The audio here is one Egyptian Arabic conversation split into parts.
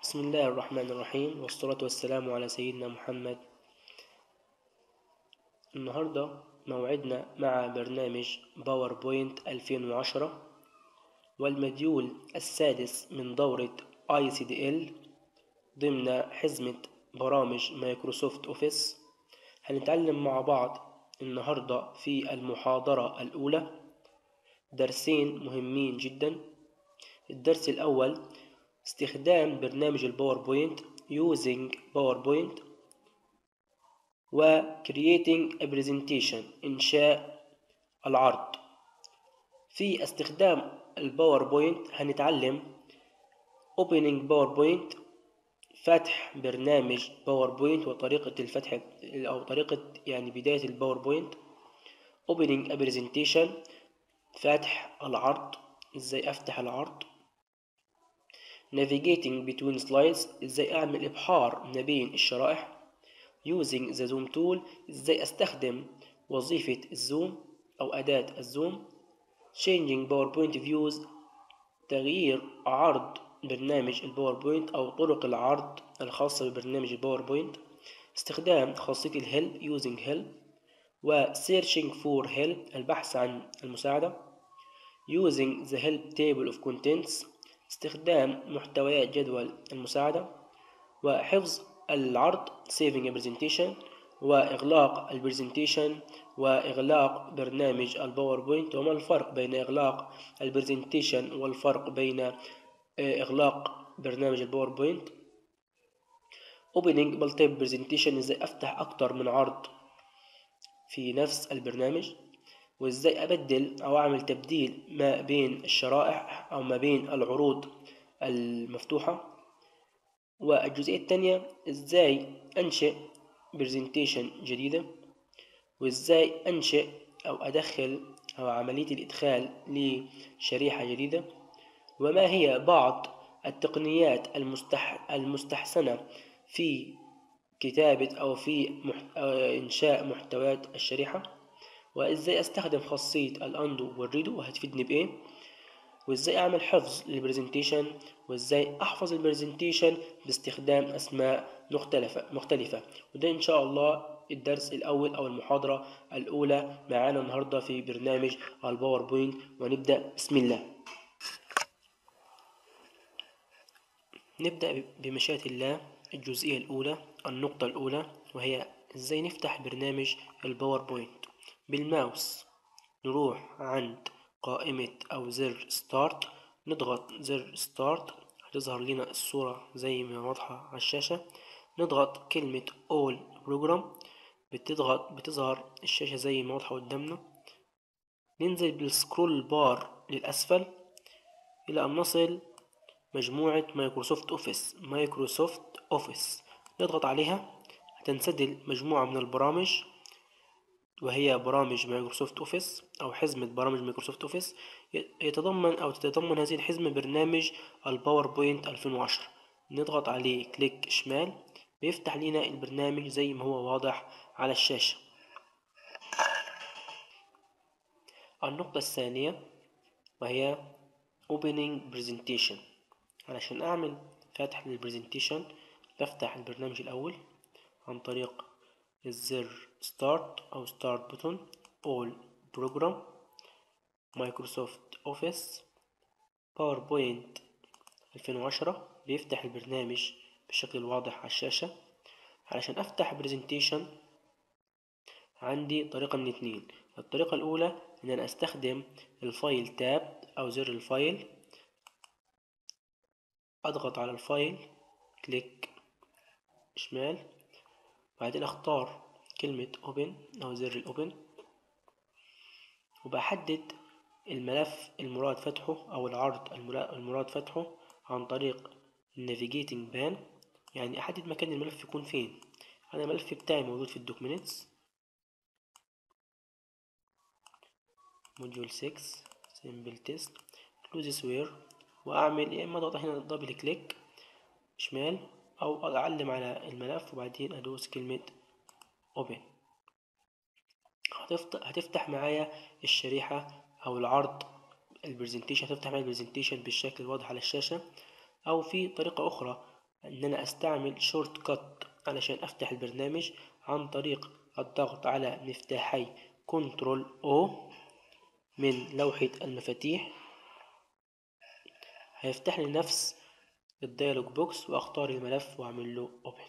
بسم الله الرحمن الرحيم والصلاة والسلام على سيدنا محمد النهاردة موعدنا مع برنامج باوربوينت 2010 والمديول السادس من دورة ICDL ضمن حزمة برامج مايكروسوفت أوفيس هنتعلم مع بعض النهاردة في المحاضرة الأولى درسين مهمين جدا الدرس الأول استخدام برنامج الباوربوينت using PowerPoint و creating a presentation إنشاء العرض في استخدام الباوربوينت هنتعلم opening PowerPoint فتح برنامج باوربوينت وطريقة الفتح أو طريقة يعني بداية الباوربوينت opening a presentation فتح العرض ازاي افتح العرض navigating between slides ازاي اعمل ابحار ما بين الشرائح using the zoom tool ازاي استخدم وظيفة الزوم او اداة الزوم changing PowerPoint views تغيير عرض برنامج الباوربوينت او طرق العرض الخاصة ببرنامج الباوربوينت استخدام خاصية الهيلب using help و searching for help البحث عن المساعدة using the help table of contents استخدام محتويات جدول المساعدة وحفظ العرض saving a presentation وإغلاق البرزنتيشن وإغلاق برنامج الباوربوينت وما الفرق بين إغلاق البرزنتيشن والفرق بين إغلاق برنامج الباوربوينت opening multiple presentation إزاي أفتح أكتر من عرض في نفس البرنامج وازاي ابدل او اعمل تبديل ما بين الشرائح او ما بين العروض المفتوحة والجزئية التانية ازاي انشئ برزنتيشن جديدة وازاي انشئ او ادخل او عملية الادخال لشريحة جديدة وما هي بعض التقنيات المستح المستحسنة في كتابة او في محت... انشاء محتويات الشريحة وازاي استخدم خاصية الاندو والريدو وهتفيدني بايه وازاي اعمل حفظ للبرزنتيشن وازاي احفظ البرزنتيشن باستخدام اسماء مختلفة مختلفة وده ان شاء الله الدرس الاول او المحاضرة الاولى معانا النهاردة في برنامج الباوربوينت ونبدأ بسم الله نبدأ بمشيئة الله الجزئية الاولى النقطة الاولى وهي ازاي نفتح برنامج الباوربوينت بالماوس نروح عند قائمة أو زر ستارت نضغط زر ستارت هتظهر لنا الصورة زي ما واضحة على الشاشة نضغط كلمة all program بتضغط بتظهر الشاشة زي ما واضحة قدامنا ننزل بالسكرول بار للأسفل إلى أن نصل مجموعة مايكروسوفت أوفيس مايكروسوفت أوفيس نضغط عليها هتنسدل مجموعة من البرامج وهي برامج مايكروسوفت اوفيس او حزمة برامج مايكروسوفت اوفيس يتضمن او تتضمن هذه الحزمة برنامج الباوربوينت 2010 نضغط عليه كليك شمال بيفتح لنا البرنامج زي ما هو واضح على الشاشة النقطة الثانية وهي opening presentation علشان اعمل فتح للبرزنتيشن بفتح البرنامج الاول عن طريق الزر ستارت او ستارت بوتون all بروجرام مايكروسوفت اوفيس باوربوينت 2010 بيفتح البرنامج بشكل واضح على الشاشة علشان افتح برزنتيشن عندي طريقة من اتنين الطريقة الاولى ان انا استخدم الفايل تاب او زر الفايل اضغط على الفايل كليك شمال بعدين اختار كلمة open او زر الاوبن وبحدد الملف المراد فتحه او العرض المراد فتحه عن طريق النافيجيتنج بان يعني احدد مكان الملف يكون فين انا الملف بتاعي موجود في الدوكيومنتس موديول 6 سيمبل تيست كلوز وير واعمل يا اما اضغط هنا دبل كليك شمال او اعلم على الملف وبعدين ادوس كلمة open هتفتح, هتفتح معايا الشريحة او العرض البرزنتيشن هتفتح معايا البرزنتيشن بالشكل الواضح على الشاشة او في طريقة اخرى ان انا استعمل شورت كات علشان افتح البرنامج عن طريق الضغط على مفتاحي كنترول او من لوحة المفاتيح هيفتح لي نفس الديالوج بوكس واختار الملف واعمل له اوبن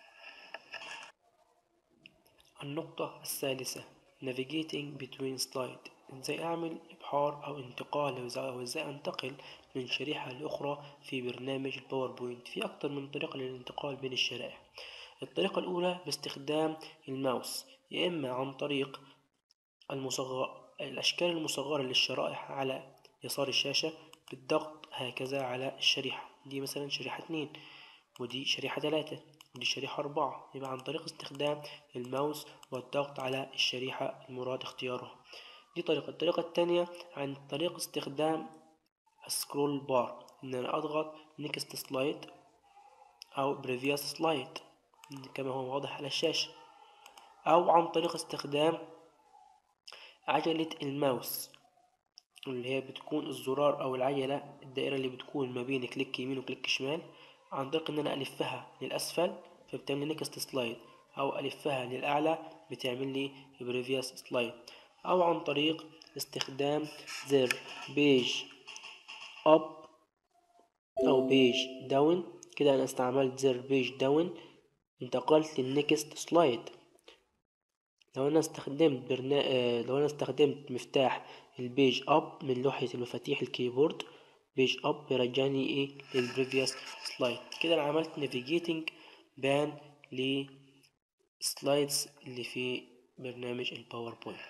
النقطة الثالثة navigating between slide ازاي اعمل ابحار او انتقال او ازاي انتقل من شريحة لاخرى في برنامج الباوربوينت في اكتر من طريقة للانتقال بين الشرائح الطريقة الاولى باستخدام الماوس يا اما عن طريق المصغر الاشكال المصغرة للشرائح على يسار الشاشة بالضغط هكذا على الشريحة دي مثلا شريحة اتنين ودي شريحة تلاتة ودي شريحة أربعة يبقى عن طريق استخدام الماوس والضغط على الشريحة المراد اختيارها دي طريقة الطريقة التانية عن طريق استخدام السكرول بار إن أنا أضغط نيكست سلايد أو بريفيوس سلايد كما هو واضح على الشاشة أو عن طريق استخدام عجلة الماوس اللي هي بتكون الزرار أو العجلة الدائرة اللي بتكون ما بين كليك يمين وكليك شمال عن طريق إن أنا ألفها للأسفل فبتعمل لي نيكست سلايد أو ألفها للأعلى بتعمل لي بريفيوس سلايد أو عن طريق استخدام زر بيج أب أو بيج داون كده أنا استعملت زر بيج داون انتقلت للنكست سلايد لو أنا استخدمت برنا... آه، لو أنا استخدمت مفتاح البيج أب من لوحة المفاتيح الكيبورد بيج أب بيرجعني إيه للبريفيوس سلايد كده أنا عملت نافيجيتنج بان للسلايدز اللي في برنامج الباوربوينت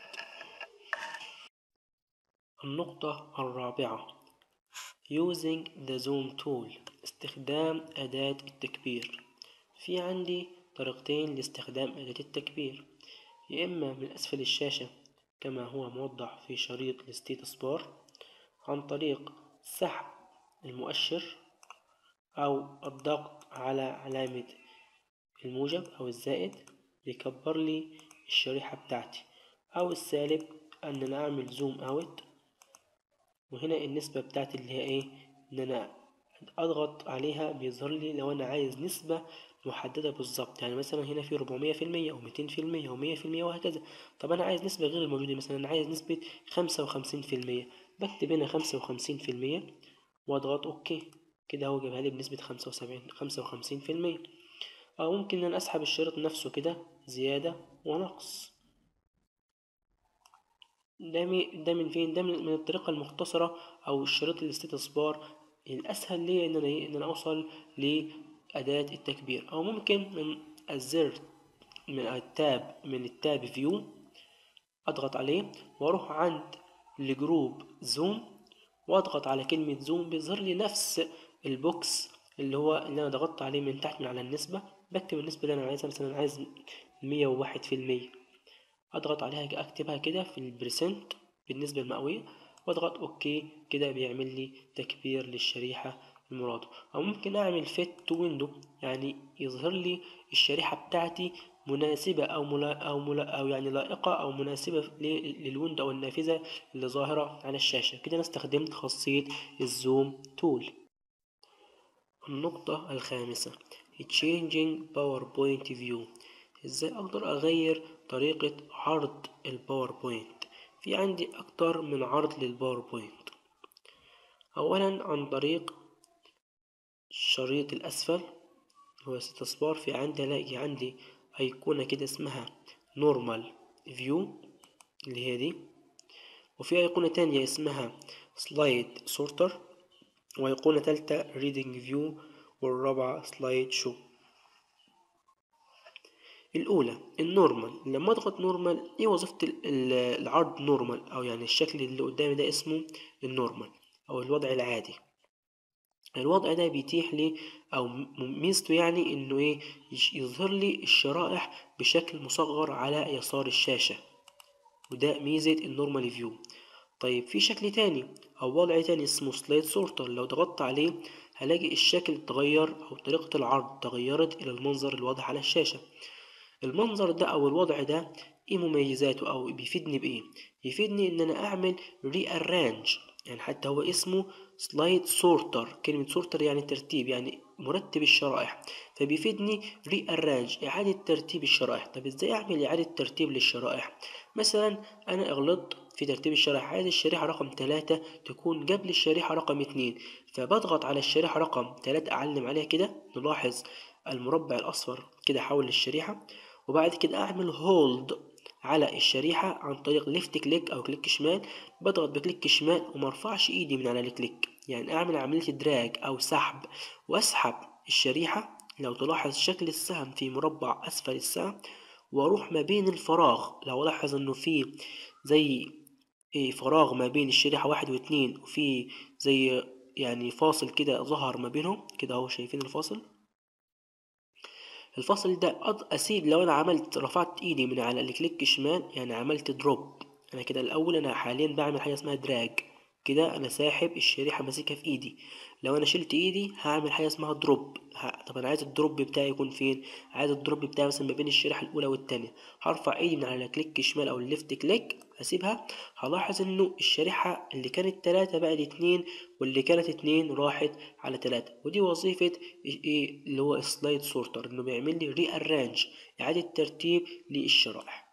النقطة الرابعة using the zoom tool استخدام أداة التكبير في عندي طريقتين لاستخدام أداة التكبير يا إما من أسفل الشاشة كما هو موضح في شريط الستيتس بار عن طريق سحب المؤشر أو الضغط على علامة الموجب أو الزائد يكبر لي الشريحة بتاعتي أو السالب أن أنا أعمل زوم أوت وهنا النسبة بتاعتي اللي هي إيه إن أنا أضغط عليها بيظهر لي لو أنا عايز نسبة محددة بالظبط يعني مثلا هنا في 400 في المية أو 200 في المية أو 100 في المية وهكذا طب أنا عايز نسبة غير الموجودة مثلا أنا عايز نسبة 55 في المية بكتب هنا 55 في المية وأضغط أوكي كده هو جابها لي بنسبة 75 55 في المية أو ممكن إن أنا أسحب الشريط نفسه كده زيادة ونقص ده من ده من فين ده من, من الطريقة المختصرة أو الشريط الستيتس بار الأسهل ليا إن أنا إيه إن أنا أوصل لأداة التكبير أو ممكن من الزر من التاب من التاب فيو أضغط عليه وأروح عند الجروب زوم وأضغط على كلمة زوم بيظهر لي نفس البوكس اللي هو اللي أنا ضغطت عليه من تحت من على النسبة بكتب النسبة اللي أنا عايزها مثلا عايز مية وواحد في المية أضغط عليها أكتبها كده في البرسنت بالنسبة المئوية وأضغط أوكي كده بيعمل لي تكبير للشريحة المراد أو ممكن أعمل فيت تو ويندو يعني يظهر لي الشريحة بتاعتي مناسبة أو ملا أو ملا أو يعني لائقة أو مناسبة للويندو أو النافذة اللي ظاهرة على الشاشة كده أنا استخدمت خاصية الزوم تول النقطة الخامسة Changing PowerPoint View ازاي اقدر اغير طريقة عرض الباوربوينت في عندي اكتر من عرض للباوربوينت اولا عن طريق الشريط الاسفل هو ست في عندي الاقي عندي ايقونة كده اسمها نورمال فيو اللي هي دي وفي ايقونة تانية اسمها سلايد سورتر وأيقونة تالتة ريدنج فيو والرابعة سلايد شو الأولى النورمال لما أضغط نورمال إيه وظيفة العرض نورمال أو يعني الشكل اللي قدامي ده اسمه النورمال أو الوضع العادي الوضع ده بيتيح لي أو ميزته يعني إنه إيه يظهر لي الشرائح بشكل مصغر على يسار الشاشة وده ميزة النورمال فيو طيب في شكل تاني أو وضع تاني اسمه سلايد سورتر لو ضغطت عليه هلاقي الشكل اتغير أو طريقة العرض تغيرت إلى المنظر الواضح على الشاشة المنظر ده أو الوضع ده إيه مميزاته أو بيفيدني بإيه؟ يفيدني إن أنا أعمل ري أرانج يعني حتى هو اسمه سلايد سورتر كلمة سورتر يعني ترتيب يعني مرتب الشرائح فبيفيدني ري arrange إعادة ترتيب الشرائح طب إزاي أعمل إعادة ترتيب للشرائح مثلا أنا غلطت في ترتيب الشرائح عايز الشريحة رقم ثلاثة تكون قبل الشريحة رقم اتنين فبضغط على الشريحة رقم ثلاثة أعلم عليها كده نلاحظ المربع الأصفر كده حول الشريحة وبعد كده أعمل هولد على الشريحة عن طريق ليفت كليك أو كليك شمال بضغط بكليك شمال ومرفعش إيدي من على الكليك يعني أعمل عملية دراج أو سحب وأسحب الشريحة لو تلاحظ شكل السهم في مربع أسفل السهم وأروح ما بين الفراغ لو ألاحظ إنه في زي إيه فراغ ما بين الشريحة واحد واتنين وفي زي يعني فاصل كده ظهر ما بينهم كده اهو شايفين الفاصل الفاصل ده اسيب لو انا عملت رفعت ايدي من على الكليك شمال يعني عملت دروب انا كده الاول انا حاليا بعمل حاجه اسمها دراج كده انا ساحب الشريحه ماسكها في ايدي لو انا شلت ايدي هعمل حاجه اسمها دروب ه... طب انا عايز الدروب بتاعي يكون فين عايز الدروب بتاعي مثلا ما بين الشريحه الاولى والثانيه هرفع ايدي من على كليك شمال او الليفت كليك هسيبها هلاحظ انه الشريحه اللي كانت تلاتة بقت اتنين واللي كانت اتنين راحت على تلاتة ودي وظيفه ايه اللي هو سلايد سورتر انه بيعمل لي ري ارانج اعاده ترتيب للشرائح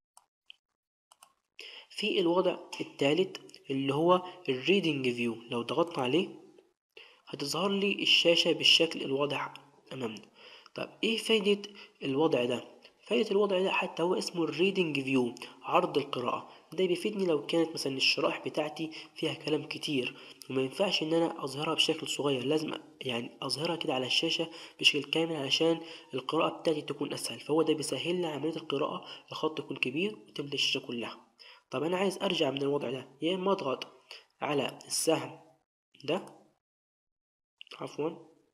في الوضع الثالث اللي هو الريدنج فيو لو ضغطنا عليه هتظهر لي الشاشة بالشكل الواضح أمامنا طب إيه فايدة الوضع ده؟ فايدة الوضع ده حتى هو اسمه الريدنج فيو عرض القراءة ده بيفيدني لو كانت مثلا الشرائح بتاعتي فيها كلام كتير وما ينفعش ان انا اظهرها بشكل صغير لازم يعني اظهرها كده على الشاشة بشكل كامل علشان القراءة بتاعتي تكون اسهل فهو ده بيسهل لي عملية القراءة الخط يكون كبير وتملى الشاشة كلها طب انا عايز ارجع من الوضع ده يا اما اضغط على السهم ده عفوا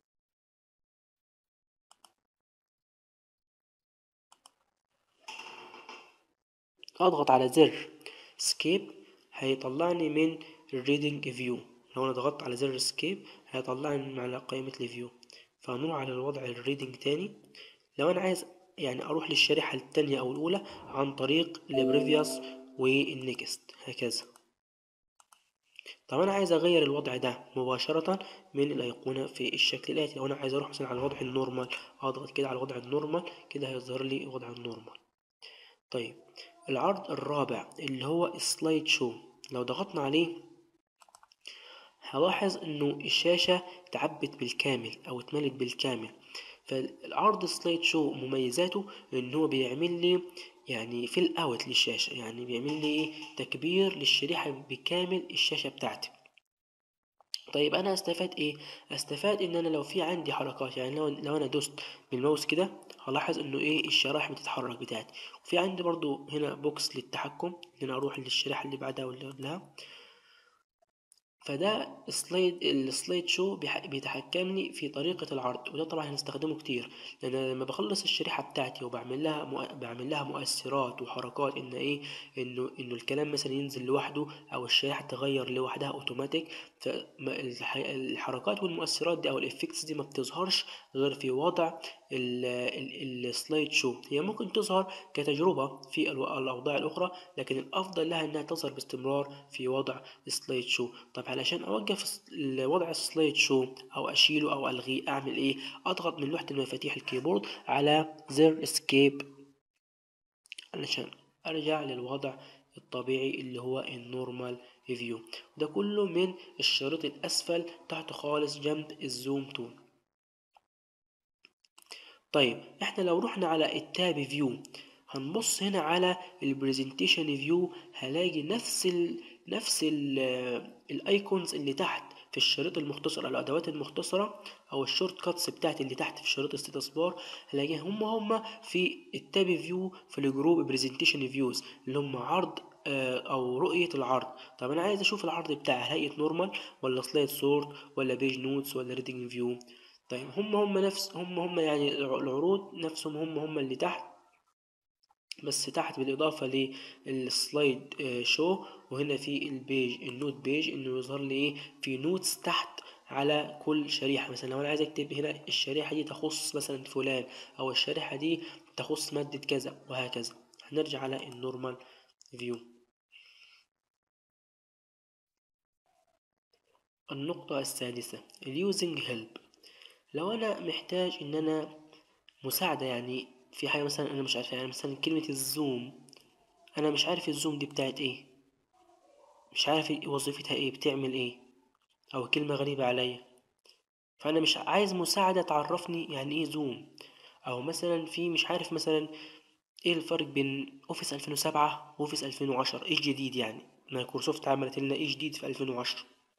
اضغط على زر سكيب هيطلعني من الريدنج فيو لو انا ضغطت على زر سكيب هيطلعني من على قائمة الفيو فهنروح على الوضع الريدنج تاني لو انا عايز يعني اروح للشريحة التانية او الاولى عن طريق البريفيوس والنكست هكذا طب انا عايز اغير الوضع ده مباشرة من الايقونة في الشكل الاتي لو انا عايز اروح مثلا على الوضع النورمال اضغط كده على الوضع النورمال كده هيظهر لي وضع النورمال طيب العرض الرابع اللي هو سلايد شو لو ضغطنا عليه هلاحظ انه الشاشة تعبت بالكامل او اتملت بالكامل فالعرض سلايد شو مميزاته ان هو بيعمل لي يعني في الاوت للشاشة يعني بيعمل لي ايه تكبير للشريحة بكامل الشاشة بتاعتي طيب انا استفاد ايه استفاد ان انا لو في عندي حركات يعني لو, لو انا دوست بالماوس كده هلاحظ انه ايه الشرائح بتتحرك بتاعتي وفي عندي برضو هنا بوكس للتحكم ان انا اروح للشريحة اللي بعدها واللي قبلها فده سلايد السلايد شو بيتحكمني في طريقة العرض وده طبعا هنستخدمه كتير لان لما بخلص الشريحة بتاعتي وبعمل لها مؤ... بعمل لها مؤثرات وحركات ان ايه انه انه الكلام مثلا ينزل لوحده او الشريحة تغير لوحدها اوتوماتيك فالحركات والمؤثرات دي او الافكتس دي ما بتظهرش غير في وضع السلايد شو هي ممكن تظهر كتجربة في الاوضاع الاخرى لكن الافضل لها انها تظهر باستمرار في وضع السلايد شو طب علشان اوقف وضع السلايد شو او اشيله او الغيه اعمل ايه اضغط من لوحة المفاتيح الكيبورد على زر اسكيب علشان ارجع للوضع الطبيعي اللي هو النورمال فيو ده كله من الشريط الاسفل تحت خالص جنب الزوم تول طيب احنا لو رحنا على التاب فيو هنبص هنا على البرزنتيشن فيو هلاقي نفس ال نفس الايكونز اللي تحت في الشريط المختصر او الادوات المختصره او الشورت كاتس بتاعت اللي تحت في شريط الستاتس بار هلاقيها هم هم في التاب فيو في الجروب برزنتيشن فيوز اللي هم عرض او رؤيه العرض طب انا عايز اشوف العرض بتاعي هيئه نورمال ولا سلايد سورت ولا بيج نوتس ولا ريدنج فيو طيب هم هم نفس هم هم يعني العروض نفسهم هم هم اللي تحت بس تحت بالإضافة للسلايد شو وهنا في البيج النوت بيج إنه يظهر لي إيه في نوتس تحت على كل شريحة مثلا لو أنا عايز أكتب هنا الشريحة دي تخص مثلا فلان أو الشريحة دي تخص مادة كذا وهكذا هنرجع على النورمال فيو النقطة السادسة اليوزنج هيلب لو أنا محتاج إن أنا مساعدة يعني في حاجة مثلا أنا مش عارفها يعني مثلا كلمة الزوم أنا مش عارف الزوم دي بتاعت إيه مش عارف وظيفتها إيه بتعمل إيه أو كلمة غريبة عليا فأنا مش عايز مساعدة تعرفني يعني إيه زوم أو مثلا في مش عارف مثلا إيه الفرق بين أوفيس 2007 وأوفيس 2010 إيه الجديد يعني مايكروسوفت عملت لنا إيه جديد في 2010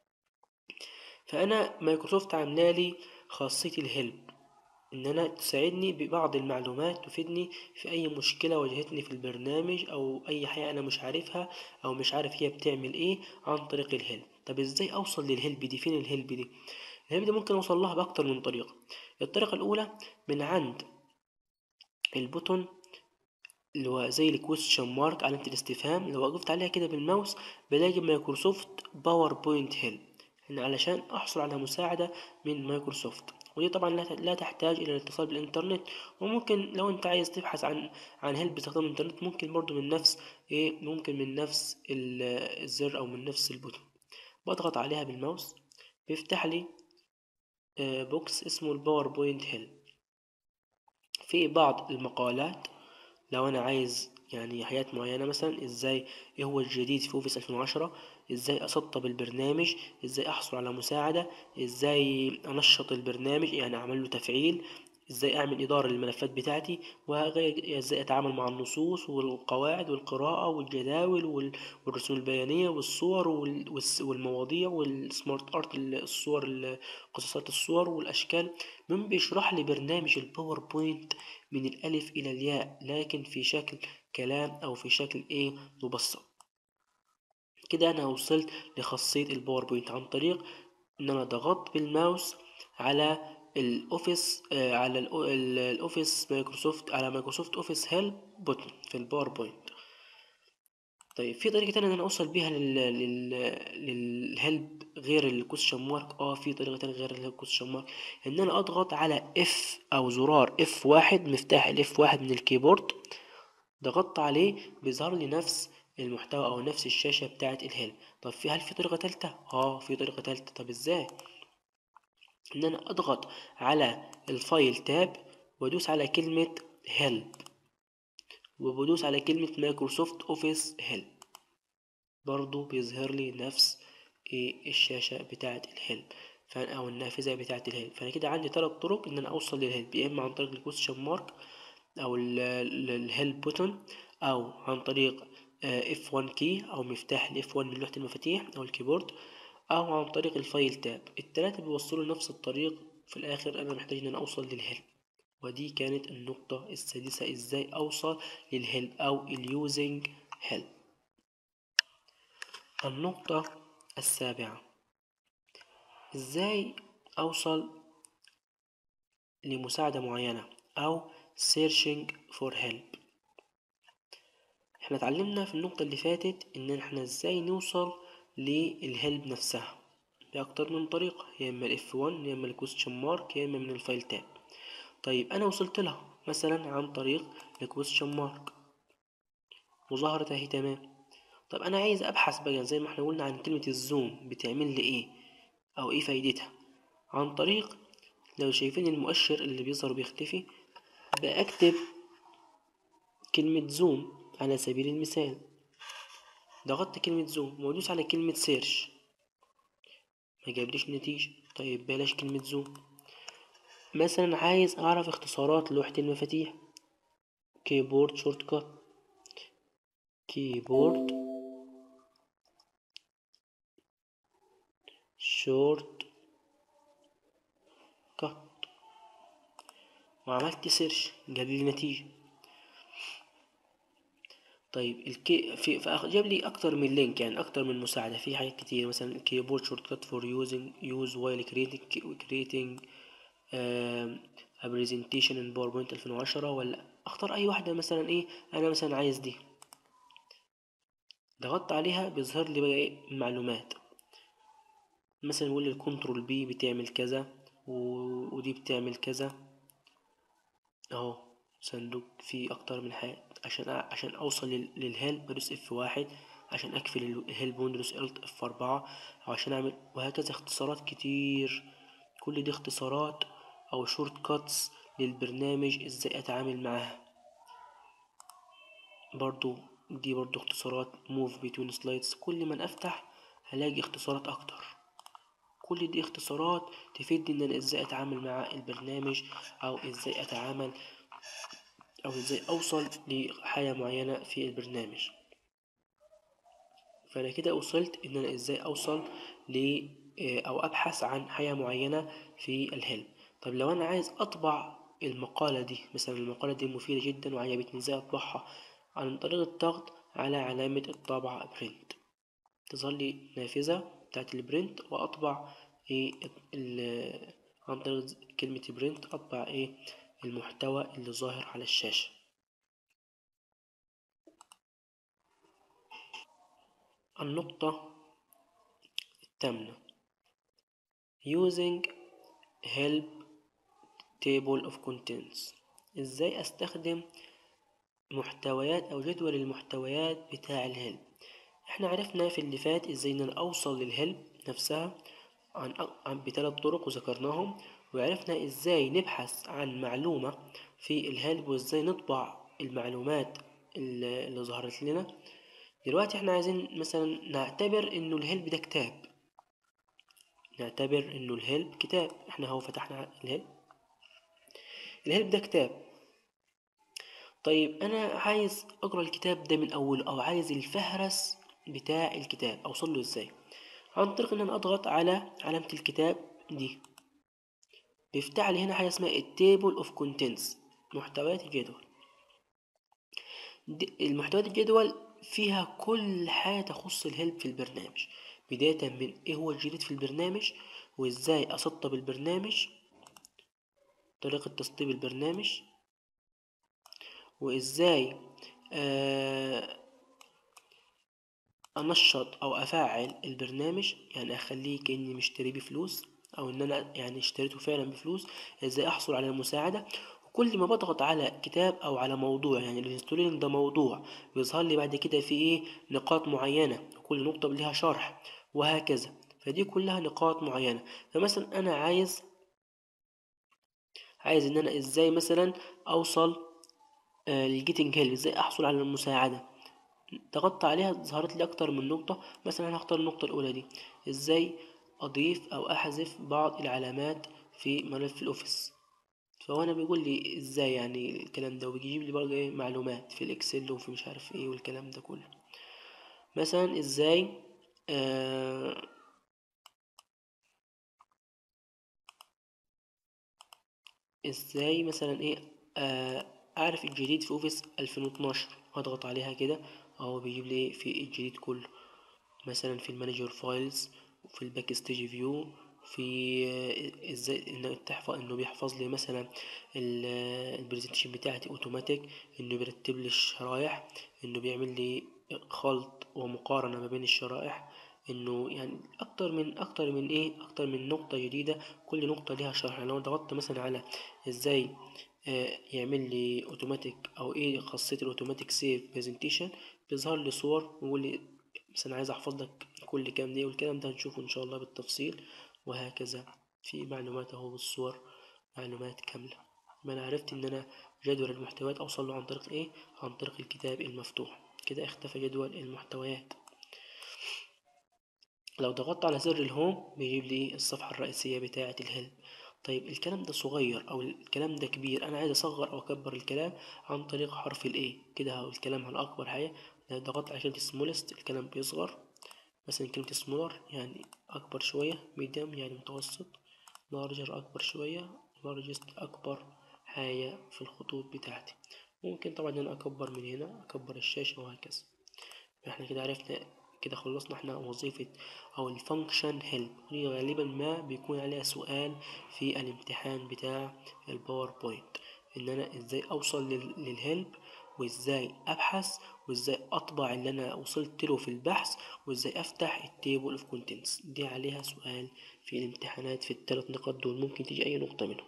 فأنا مايكروسوفت عاملة لي خاصية الهيلب إن أنا تساعدني ببعض المعلومات تفيدني في أي مشكلة واجهتني في البرنامج أو أي حاجة أنا مش عارفها أو مش عارف هي بتعمل إيه عن طريق الهيلب طب إزاي أوصل للهيلب دي فين الهيلب دي الهيلب دي ممكن أوصل لها بأكتر من طريقة الطريقة الأولى من عند البوتون اللي هو زي الكويستشن مارك علامة الاستفهام لو وقفت عليها كده بالماوس بلاقي مايكروسوفت باوربوينت هيلب علشان أحصل على مساعدة من مايكروسوفت ودي طبعا لا تحتاج إلى الاتصال بالإنترنت وممكن لو أنت عايز تبحث عن عن هيلب باستخدام الإنترنت ممكن برضو من نفس إيه ممكن من نفس الزر أو من نفس البوتون بضغط عليها بالماوس بيفتح لي بوكس اسمه الباوربوينت هيلب في بعض المقالات لو أنا عايز يعني حاجات معينة مثلا ازاي ايه هو الجديد في اوفيس 2010 ازاي اسطب البرنامج ازاي احصل على مساعدة ازاي انشط البرنامج يعني اعمل له تفعيل ازاي اعمل ادارة للملفات بتاعتي وغير ازاي اتعامل مع النصوص والقواعد والقراءة والجداول والرسوم البيانية والصور والمواضيع والسمارت ارت الصور قصصات الصور والاشكال من بيشرح لي برنامج الباوربوينت من الالف الى الياء لكن في شكل كلام او في شكل ايه مبسط كده انا وصلت لخاصية الباوربوينت عن طريق ان انا ضغطت بالماوس على الاوفيس آه على الاوفيس مايكروسوفت على مايكروسوفت اوفيس هيلب بوتن في الباوربوينت طيب في طريقة تانية ان انا اوصل بيها لل لل للهيلب غير الكويشن مارك اه في طريقة تانية غير الكويشن مارك ان انا اضغط على اف او زرار اف واحد مفتاح الاف واحد من الكيبورد ضغطت عليه بيظهر لي نفس المحتوى او نفس الشاشة بتاعة الهيلب طب في هل في طريقة تالتة اه في طريقة تالتة طب ازاي ان انا اضغط على الفايل تاب وادوس على كلمة هيلب وبدوس على كلمة مايكروسوفت اوفيس هيلب برضو بيظهر لي نفس إيه الشاشة بتاعة الهيلب او النافذة بتاعة الهيلب فانا كده عندي ثلاث طرق ان انا اوصل للهيلب يا اما عن طريق الكويستشن مارك او الهيلب بوتون او عن طريق اف 1 كي او مفتاح الاف 1 من لوحة المفاتيح او الكيبورد او عن طريق الفايل تاب التلاتة بيوصلوا نفس الطريق في الاخر انا محتاج ان انا اوصل للهيلب ودي كانت النقطة السادسة ازاي اوصل للهيلب او اليوزنج هيلب النقطة السابعة ازاي اوصل لمساعدة معينة او searching for help احنا اتعلمنا في النقطة اللي فاتت ان احنا ازاي نوصل للهيلب نفسها بأكتر من طريقة يا اما الاف 1 يا اما الكويستشن مارك يا اما من الفايل تاب طيب انا وصلت لها مثلا عن طريق الكويستشن مارك وظهرت اهي تمام طب انا عايز ابحث بقى زي ما احنا قلنا عن كلمة الزوم بتعمل لي ايه او ايه فايدتها عن طريق لو شايفين المؤشر اللي بيظهر بيختفي بأكتب كلمة زوم على سبيل المثال ضغطت كلمة زوم وادوس على كلمة سيرش ما جابليش نتيجة طيب بلاش كلمة زوم مثلا عايز اعرف اختصارات لوحة المفاتيح كيبورد شورت كات كيبورد شورت كات وعملت سيرش جاب لي نتيجة طيب الكي في جاب لي اكتر من لينك يعني اكتر من مساعدة في حاجات كتير مثلا كيبورد شورت كات فور يوزنج يوز وايل كريتنج كريتنج a presentation in PowerPoint 2010 ولا اختار اي واحدة مثلا ايه انا مثلا عايز دي ضغطت عليها بيظهر لي بقى ايه المعلومات مثلا يقول لي الكنترول بي بتعمل كذا و... ودي بتعمل كذا اهو صندوق فيه اكتر من حاجة عشان عشان اوصل لل... للهيلب بدوس اف واحد عشان اقفل الهيلب ويندوز الت اف 4 او عشان اعمل وهكذا اختصارات كتير كل دي اختصارات او شورت كاتس للبرنامج ازاي اتعامل معاها برضو دي برضو اختصارات موف بين سلايدز كل ما افتح هلاقي اختصارات اكتر كل دي اختصارات تفيدني ان انا ازاي اتعامل مع البرنامج او ازاي اتعامل او ازاي اوصل لحاجة معينة في البرنامج فانا كده وصلت ان انا ازاي اوصل ل او ابحث عن حاجة معينة في الهلب طب لو انا عايز اطبع المقالة دي مثلا المقالة دي مفيدة جدا وعجبتني ازاي اطبعها عن طريق الضغط على علامة الطابعة برنت تظهر لي نافذة بتاعت البرنت واطبع ايه عن طريق كلمة برنت اطبع ايه المحتوى اللي ظاهر على الشاشة النقطة الثامنة using help table of contents ازاي استخدم محتويات او جدول المحتويات بتاع الهلب احنا عرفنا في اللي فات ازاي ان انا اوصل للهلب نفسها عن, عن بثلاث طرق وذكرناهم وعرفنا ازاي نبحث عن معلومة في الهلب وازاي نطبع المعلومات اللي ظهرت لنا دلوقتي احنا عايزين مثلا نعتبر انه الهلب ده كتاب نعتبر انه الهلب كتاب احنا هو فتحنا الهلب الهلب ده كتاب طيب انا عايز اقرا الكتاب ده من اوله او عايز الفهرس بتاع الكتاب اوصل له ازاي عن طريق ان انا اضغط على علامة الكتاب دي بيفتح لي هنا حاجة اسمها التيبل اوف كونتنتس محتويات الجدول المحتويات الجدول فيها كل حاجة تخص الهلب في البرنامج بداية من ايه هو الجديد في البرنامج وازاي اسطب البرنامج طريقة تسطيب البرنامج وازاي آه انشط او افعل البرنامج يعني اخليه كاني مشتري بفلوس او ان انا يعني اشتريته فعلا بفلوس ازاي احصل على المساعده وكل ما بضغط على كتاب او على موضوع يعني الانستولين ده موضوع بيظهر لي بعد كده في ايه نقاط معينه كل نقطه ليها شرح وهكذا فدي كلها نقاط معينه فمثلا انا عايز عايز ان انا ازاي مثلا اوصل آه للجيتنج هيلب ازاي احصل على المساعده ضغطت عليها ظهرت لي اكتر من نقطة مثلا انا هختار النقطة الاولى دي ازاي اضيف او احذف بعض العلامات في ملف الاوفيس فهو انا بيقول لي ازاي يعني الكلام ده وبيجيب لي برضه ايه معلومات في الاكسل وفي مش عارف ايه والكلام ده كله مثلا ازاي آه ازاي مثلا ايه آه اعرف الجديد في اوفيس 2012 هضغط عليها كده اهو بيجيب لي في الجديد كله مثلا في المانجر فايلز وفي الباك ستيج فيو في ازاي انه تحفظ انه بيحفظ لي مثلا البرزنتيشن بتاعتي اوتوماتيك انه بيرتب لي الشرائح انه بيعمل لي خلط ومقارنه ما بين الشرائح انه يعني اكتر من اكتر من ايه اكتر من نقطه جديده كل نقطه ليها شرح يعني لو ضغطت مثلا على ازاي آه يعمل لي اوتوماتيك او ايه خاصيه الاوتوماتيك سيف برزنتيشن بيظهر لي صور ويقول لي مثلا عايز احفظ لك كل كام دقيقه والكلام ده هنشوفه ان شاء الله بالتفصيل وهكذا في معلومات اهو بالصور معلومات كامله ما انا عرفت ان انا جدول المحتويات اوصل له عن طريق ايه عن طريق الكتاب المفتوح كده اختفى جدول المحتويات لو ضغطت على زر الهوم بيجيب لي الصفحة الرئيسية بتاعة الهلب طيب الكلام ده صغير او الكلام ده كبير انا عايز اصغر او اكبر الكلام عن طريق حرف الاي كده هو الكلام على اكبر حاجة لو ضغطت على كلمة سمولست الكلام بيصغر مثلا كلمة سمولر يعني اكبر شوية ميديم يعني متوسط لارجر اكبر شوية لارجست اكبر حاجة في الخطوط بتاعتي ممكن طبعا انا اكبر من هنا اكبر الشاشة وهكذا احنا كده عرفنا كده خلصنا احنا وظيفة او الفانكشن هيلب ودي غالبا ما بيكون عليها سؤال في الامتحان بتاع الباوربوينت ان انا ازاي اوصل للهيلب وازاي ابحث وازاي اطبع اللي انا وصلت له في البحث وازاي افتح التيبل اوف كونتنتس دي عليها سؤال في الامتحانات في الثلاث نقاط دول ممكن تيجي اي نقطة منهم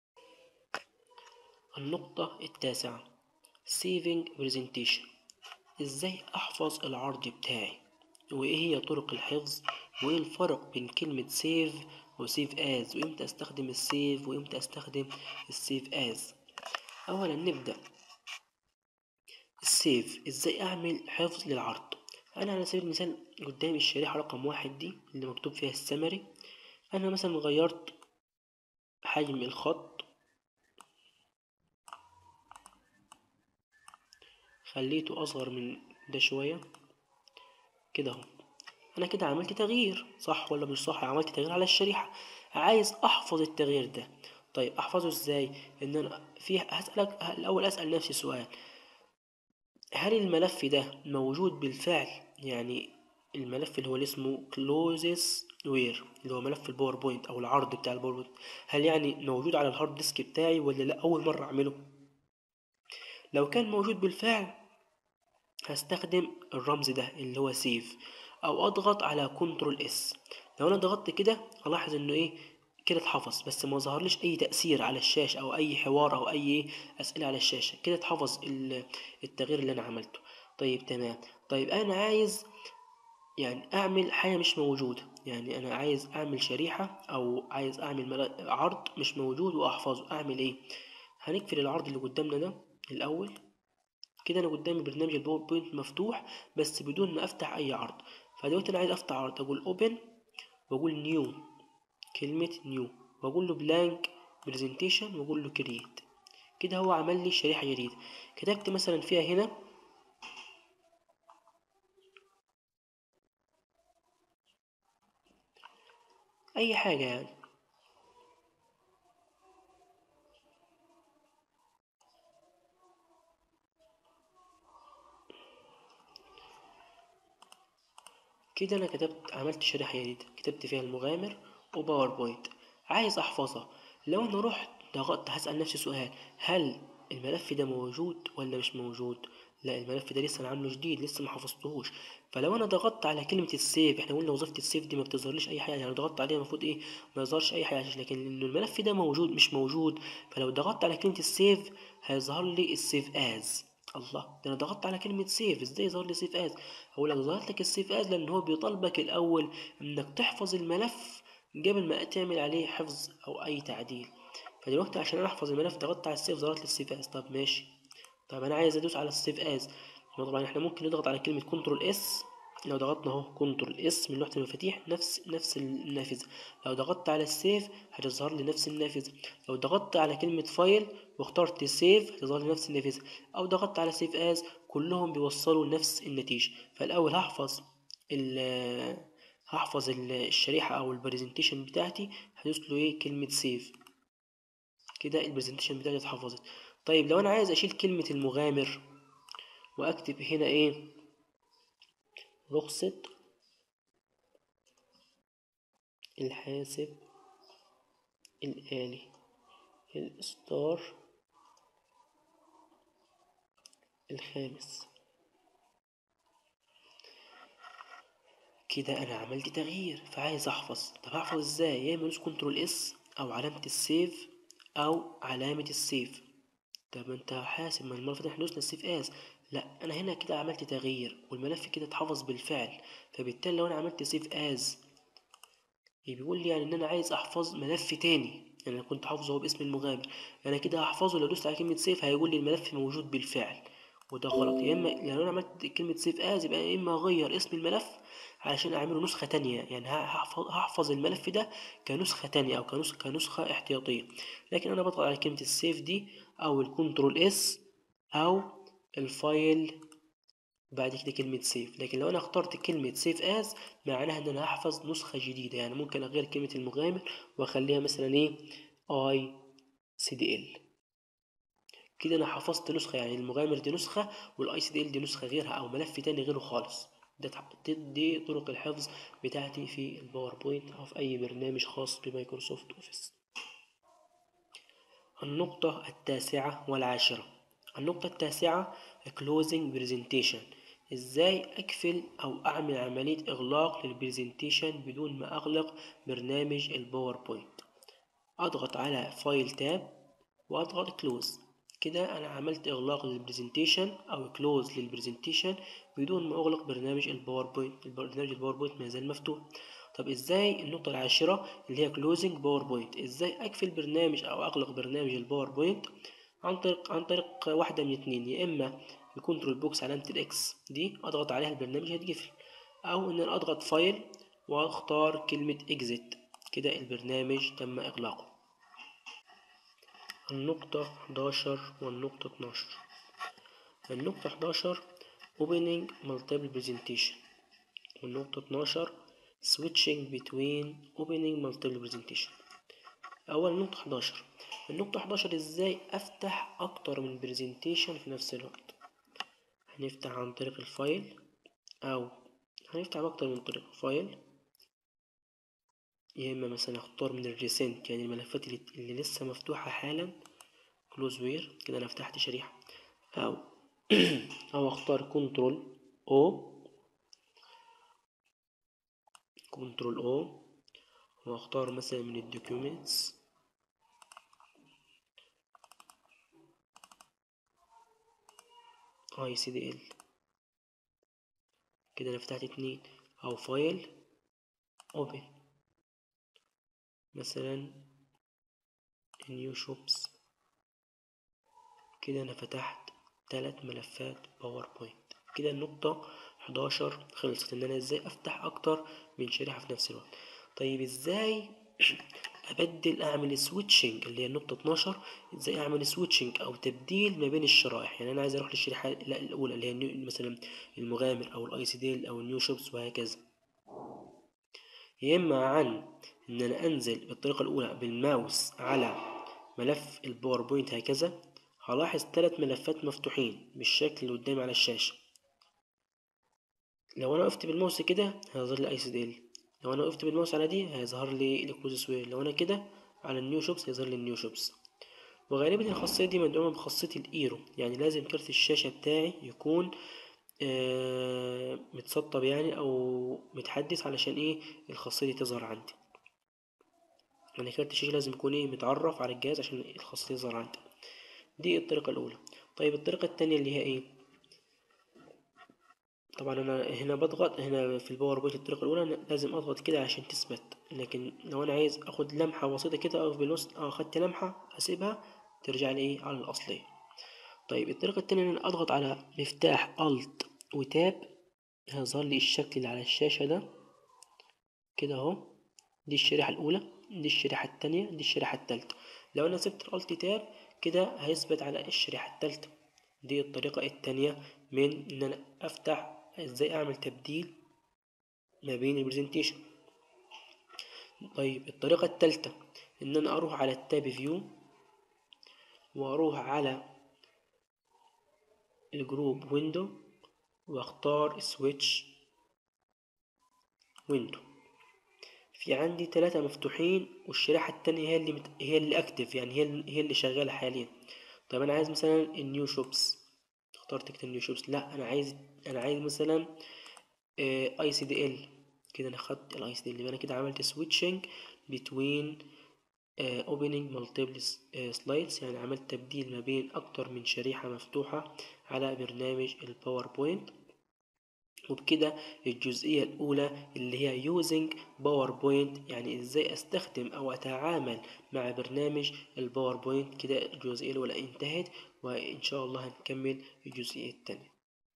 النقطة التاسعة saving presentation ازاي احفظ العرض بتاعي وايه هي طرق الحفظ وايه الفرق بين كلمة سيف وسيف از وامتى استخدم السيف وامتى استخدم السيف از اولا نبدأ السيف ازاي اعمل حفظ للعرض انا على سبيل المثال قدامي الشريحة رقم واحد دي اللي مكتوب فيها السمري انا مثلا غيرت حجم الخط خليته اصغر من ده شوية كده اهو انا كده عملت تغيير صح ولا مش صح عملت تغيير على الشريحة عايز احفظ التغيير ده طيب احفظه ازاي ان انا في هسألك الاول اسأل نفسي سؤال هل الملف ده موجود بالفعل يعني الملف اللي هو اللي اسمه closes where اللي هو ملف الباوربوينت او العرض بتاع الباوربوينت هل يعني موجود على الهارد ديسك بتاعي ولا لا اول مرة اعمله لو كان موجود بالفعل هستخدم الرمز ده اللي هو سيف او اضغط على كنترول اس لو انا ضغطت كده الاحظ انه ايه كده اتحفظ بس ما ظهرليش اي تأثير على الشاشة او اي حوار او اي اسئلة على الشاشة كده اتحفظ التغيير اللي انا عملته طيب تمام طيب انا عايز يعني اعمل حاجة مش موجودة يعني انا عايز اعمل شريحة او عايز اعمل عرض مش موجود واحفظه اعمل ايه هنقفل العرض اللي قدامنا ده الاول كده انا قدامي برنامج الباوربوينت مفتوح بس بدون ما افتح اي عرض فدلوقتي انا عايز افتح عرض اقول اوبن واقول نيو كلمة نيو واقول له بلانك برزنتيشن واقول له كرييت كده هو عمل لي شريحة جديدة كتبت مثلا فيها هنا اي حاجة يعني كده انا كتبت عملت شريحة جديدة كتبت فيها المغامر وباوربوينت عايز احفظها لو انا رحت ضغطت هسأل نفسي سؤال هل الملف ده موجود ولا مش موجود لا الملف ده لسه انا عامله جديد لسه ما حفظتهوش فلو انا ضغطت على كلمه السيف احنا قلنا وظيفه السيف دي ما بتظهرليش اي حاجه يعني ضغطت عليها المفروض ايه ما يظهرش اي حاجه لكن انه الملف ده موجود مش موجود فلو ضغطت على كلمه السيف هيظهر لي السيف از الله ده انا ضغطت على كلمه سيف ازاي يظهر لي سيف از هقول لك ظهرت لك السيف از لان هو بيطالبك الاول انك تحفظ الملف قبل ما تعمل عليه حفظ او اي تعديل فدلوقتي عشان انا احفظ الملف ضغطت على السيف ظهرت لي السيف از طب ماشي طب انا عايز ادوس على السيف از طبعا احنا ممكن نضغط على كلمه كنترول اس لو ضغطنا اهو كنترول اس من لوحه المفاتيح نفس نفس النافذه لو ضغطت على السيف هتظهر لي نفس النافذه لو ضغطت على كلمه فايل واخترت سيف هتظهر لي نفس النافذه او ضغطت على سيف از كلهم بيوصلوا لنفس النتيجه فالاول هحفظ ال هحفظ الشريحه او البرزنتيشن بتاعتي هدوس له ايه كلمه سيف كده البرزنتيشن بتاعتي اتحفظت طيب لو انا عايز اشيل كلمه المغامر واكتب هنا ايه رخصة الحاسب الآلي الإصدار الخامس كده أنا عملت تغيير فعايز أحفظ طب أحفظ إزاي يا إما أدوس كنترول إس أو علامة السيف أو علامة السيف طب أنت حاسب ما المرة اللي فاتت إحنا دوسنا السيف آز لا انا هنا كده عملت تغيير والملف كده اتحفظ بالفعل فبالتالي لو انا عملت سيف از بيقول لي يعني ان انا عايز احفظ ملف تاني يعني انا كنت حافظه باسم المغامر انا كده هحفظه لو دوست على كلمه سيف هيقول لي الملف موجود بالفعل وده غلط يا اما لو انا عملت كلمه سيف از يبقى يا اما اغير اسم الملف علشان اعمله نسخه تانية يعني هحفظ هحفظ الملف ده كنسخه تانية او كنسخه كنسخه احتياطيه لكن انا بضغط على كلمه السيف دي او الكنترول اس او الفايل بعد كده كلمة سيف لكن لو أنا اخترت كلمة سيف از معناها إن أنا هحفظ نسخة جديدة يعني ممكن أغير كلمة المغامر وأخليها مثلا إيه اي سي دي ال كده أنا حفظت نسخة يعني المغامر دي نسخة والاي سي دي ال دي نسخة غيرها أو ملف تاني غيره خالص ده دي طرق الحفظ بتاعتي في الباوربوينت أو في أي برنامج خاص بمايكروسوفت أوفيس النقطة التاسعة والعاشرة النقطة التاسعة closing presentation ازاي اقفل او اعمل عملية اغلاق للبرزنتيشن بدون ما اغلق برنامج الباوربوينت اضغط على فايل تاب واضغط كلوز كده انا عملت اغلاق للبرزنتيشن او كلوز للبرزنتيشن بدون ما اغلق برنامج الباوربوينت البرنامج الباوربوينت ما زال مفتوح طب ازاي النقطة العاشرة اللي هي كلوزنج باوربوينت ازاي اقفل برنامج او اغلق برنامج الباوربوينت عن طريق عن طريق واحدة من اتنين يا اما الكنترول بوكس علامة الاكس دي اضغط عليها البرنامج هيتقفل او ان انا اضغط فايل واختار كلمة اكزيت كده البرنامج تم اغلاقه النقطة 11 والنقطة 12 النقطة 11 opening multiple presentation والنقطة 12 switching between opening multiple presentation أول نقطة 11 النقطة 11 إزاي أفتح أكتر من برزنتيشن في نفس الوقت هنفتح عن طريق الفايل أو هنفتح بأكتر من طريقة فايل يا إما مثلا أختار من الريسنت يعني الملفات اللي, اللي لسه مفتوحة حالا كلوز وير كده أنا فتحت شريحة أو أو أختار كنترول أو كنترول أو وأختار مثلا من الدوكيومنتس اي سي دي ال كده انا فتحت اتنين او فايل اوبن مثلا نيو شوبس كده انا فتحت تلات ملفات باوربوينت كده النقطة 11 خلصت ان انا ازاي افتح اكتر من شريحة في نفس الوقت طيب ازاي ابدل اعمل سويتشنج اللي هي النقطة 12 ازاي اعمل سويتشنج او تبديل ما بين الشرائح يعني انا عايز اروح للشريحة الاولى اللي هي النيو مثلا المغامر او الاي سي ديل او النيو شوبس وهكذا يا اما عن ان انا انزل بالطريقة الاولى بالماوس على ملف الباوربوينت هكذا هلاحظ ثلاث ملفات مفتوحين بالشكل اللي قدامي على الشاشة لو انا وقفت بالماوس كده هيظهر لي اي سي ديل لو انا وقفت بالماوس على دي هيظهر لي الكلوز وير لو انا كده على النيو شوبس هيظهر لي النيو شوبس وغالبا الخاصية دي مدعومة بخاصية الايرو يعني لازم كارت الشاشة بتاعي يكون آه متسطب يعني او متحدث علشان ايه الخاصية دي تظهر عندي يعني كارت الشاشة لازم يكون ايه متعرف على الجهاز عشان الخاصية تظهر عندي دي الطريقة الأولى طيب الطريقة التانية اللي هي ايه طبعا انا هنا بضغط هنا في الباوربوينت الطريقة الأولى لازم أضغط كده عشان تثبت لكن لو أنا عايز أخد لمحة بسيطة كده أو بالوسط أو أخدت لمحة أسيبها ترجع لي إيه على الأصلية طيب الطريقة التانية إن أنا أضغط على مفتاح ألت وتاب هيظهر لي الشكل اللي على الشاشة ده كده أهو دي الشريحة الأولى دي الشريحة التانية دي الشريحة التالتة لو أنا سبت الألت تاب كده هيثبت على الشريحة التالتة دي الطريقة التانية من إن أنا أفتح ازاي اعمل تبديل ما بين البرزنتيشن طيب الطريقة التالتة ان انا اروح على التاب فيو واروح على الجروب ويندو واختار سويتش ويندو في عندي ثلاثة مفتوحين والشريحة التانية هي اللي مت... هي اللي اكتف يعني هي اللي... هي اللي شغالة حاليا طيب انا عايز مثلا النيو شوبس اخترت كده النيو شوبس لا انا عايز انا عايز مثلا اي سي دي ال كده انا خدت الاي سي دي ال يبقى انا كده عملت سويتشنج بين اوبننج مالتيبل سلايدز يعني عملت تبديل ما بين اكتر من شريحة مفتوحة على برنامج الباوربوينت وبكده الجزئية الأولى اللي هي using PowerPoint يعني إزاي أستخدم أو أتعامل مع برنامج الباوربوينت كده الجزئية الأولى انتهت وإن شاء الله هنكمل الجزئية التانية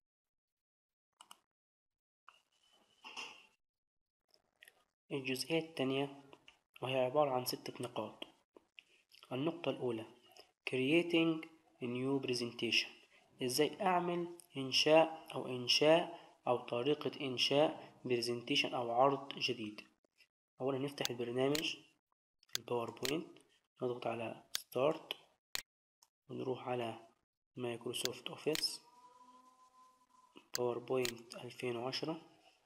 الجزئية التانية وهي عبارة عن ستة نقاط النقطة الأولى creating a new presentation إزاي أعمل إنشاء أو إنشاء أو طريقة إنشاء برزنتيشن أو عرض جديد أولا نفتح البرنامج الباوربوينت نضغط على ستارت ونروح على مايكروسوفت اوفيس باوربوينت 2010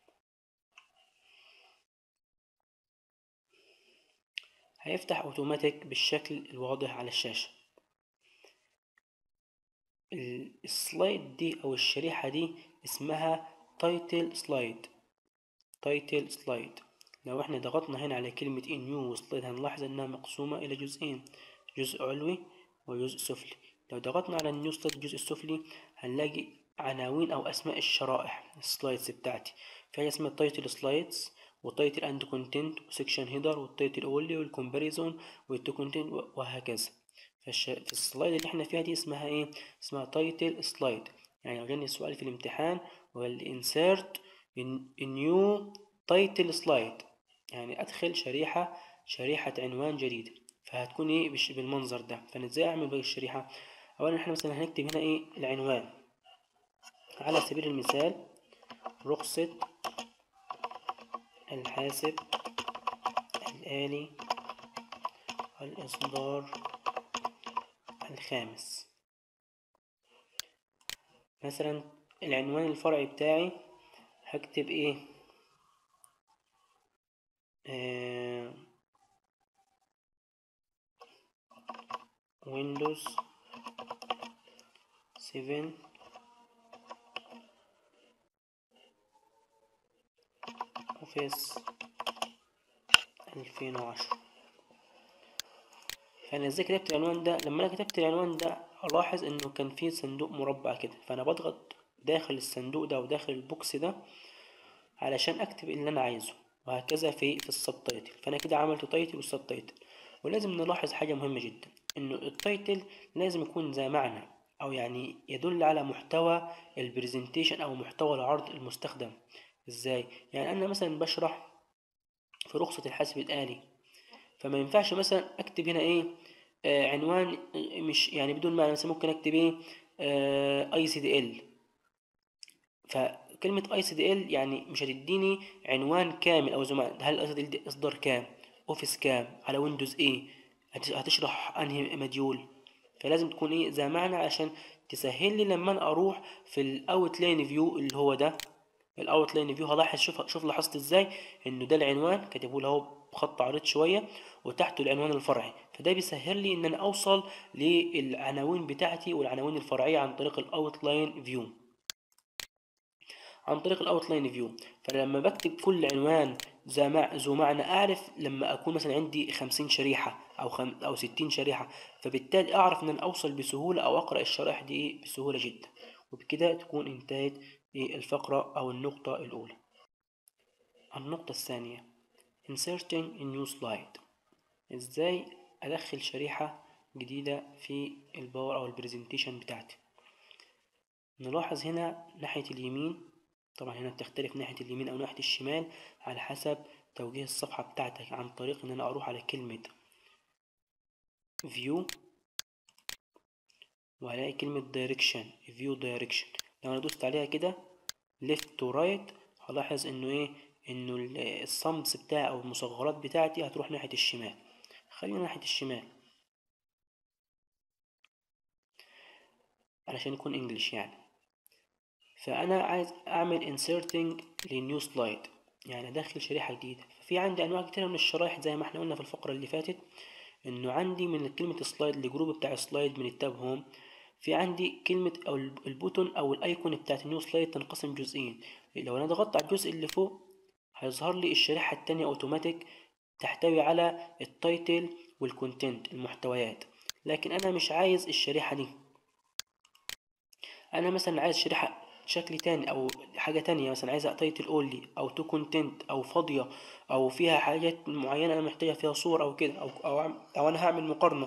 هيفتح اوتوماتيك بالشكل الواضح على الشاشة السلايد دي او الشريحة دي اسمها تايتل سلايد تايتل سلايد لو احنا ضغطنا هنا على كلمة نيو سلايد هنلاحظ انها مقسومة الى جزئين جزء علوي وجزء سفلي لو ضغطنا على النيو سلايد الجزء السفلي هنلاقي عناوين او اسماء الشرائح السلايدز بتاعتي في حاجه اسمها تايتل سلايدز وتايتل اند كونتنت وسكشن هيدر والتايتل اونلي والكومباريزون والتو كونتنت وهكذا فالش... في السلايد اللي احنا فيها دي اسمها ايه اسمها تايتل سلايد يعني لو جاني السؤال في الامتحان هو الانسيرت نيو تايتل سلايد يعني ادخل شريحه شريحه عنوان جديد فهتكون ايه بش... بالمنظر ده فانا ازاي اعمل باقي الشريحه اولا احنا مثلا هنكتب هنا ايه العنوان على سبيل المثال رخصة الحاسب الآلي الإصدار الخامس مثلا العنوان الفرعي بتاعي هكتب ايه آه ويندوز 7 اوفيس 2010 فانا ازاي كتبت العنوان ده لما انا كتبت العنوان ده الاحظ انه كان فيه صندوق مربع كده فانا بضغط داخل الصندوق ده وداخل البوكس ده علشان اكتب اللي انا عايزه وهكذا في في السب تايتل فانا كده عملت تايتل والسب تايتل ولازم نلاحظ حاجه مهمه جدا انه التايتل لازم يكون ذا معنى او يعني يدل على محتوى البرزنتيشن او محتوى العرض المستخدم ازاي يعني انا مثلا بشرح في رخصة الحاسب الآلي فما ينفعش مثلا اكتب هنا ايه آه عنوان مش يعني بدون معنى مثلا ممكن اكتب ايه اي سي دي ال فكلمة اي سي دي ال يعني مش هتديني عنوان كامل او زمان هل الاي سي دي ال اصدار كام اوفيس كام على ويندوز ايه هتشرح انهي مديول فلازم تكون ايه ذا معنى عشان تسهل لي لما انا اروح في الاوت لاين فيو اللي هو ده الاوت لاين فيو هلاحظ شوف شوف لاحظت ازاي انه ده العنوان كاتبه له اهو بخط عريض شويه وتحته العنوان الفرعي فده بيسهل لي ان انا اوصل للعناوين بتاعتي والعناوين الفرعيه عن طريق الاوت لاين فيو عن طريق الاوت لاين فيو فلما بكتب كل عنوان ذو معنى اعرف لما اكون مثلا عندي خمسين شريحه او خم او ستين شريحه فبالتالي اعرف ان انا اوصل بسهوله او اقرا الشرائح دي بسهوله جدا وبكده تكون انتهت الفقرة أو النقطة الأولى النقطة الثانية inserting a new slide إزاي أدخل شريحة جديدة في الباور أو البرزنتيشن بتاعتي نلاحظ هنا ناحية اليمين طبعا هنا بتختلف ناحية اليمين أو ناحية الشمال على حسب توجيه الصفحة بتاعتك عن طريق إن أنا أروح على كلمة view وهلاقي كلمة direction view direction لو انا دوست عليها كده left to right هلاحظ انه ايه انه الصمت بتاعي او المصغرات بتاعتي هتروح ناحية الشمال خلينا ناحية الشمال علشان يكون انجلش يعني فانا عايز اعمل inserting لنيو سلايد يعني ادخل شريحة جديدة في عندي انواع كتيرة من الشرايح زي ما احنا قلنا في الفقرة اللي فاتت انه عندي من كلمة سلايد الجروب بتاع سلايد من التاب هوم في عندي كلمة أو البوتون أو الأيكون بتاعت النيو سلايد تنقسم جزئين لو أنا ضغطت على الجزء اللي فوق هيظهر لي الشريحة التانية أوتوماتيك تحتوي على التايتل والكونتنت المحتويات لكن أنا مش عايز الشريحة دي أنا مثلا عايز شريحة شكل تاني أو حاجة تانية مثلا عايزها تايتل أونلي أو تو كونتنت أو فاضية أو فيها حاجات معينة أنا محتاجة فيها صور أو كده أو أو, أو أنا هعمل مقارنة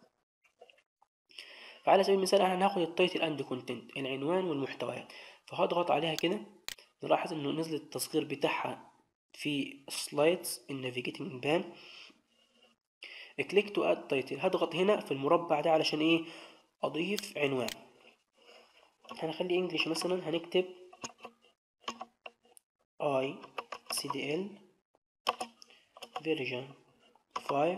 فعلى سبيل المثال احنا هناخد التايتل اند كونتنت العنوان والمحتويات فهضغط عليها كده نلاحظ انه نزل التصغير بتاعها في سلايدز النافيجيتنج بان كليك تو اد تايتل هضغط هنا في المربع ده علشان ايه اضيف عنوان هنخلي انجلش مثلا هنكتب اي سي دي ال فيرجن 5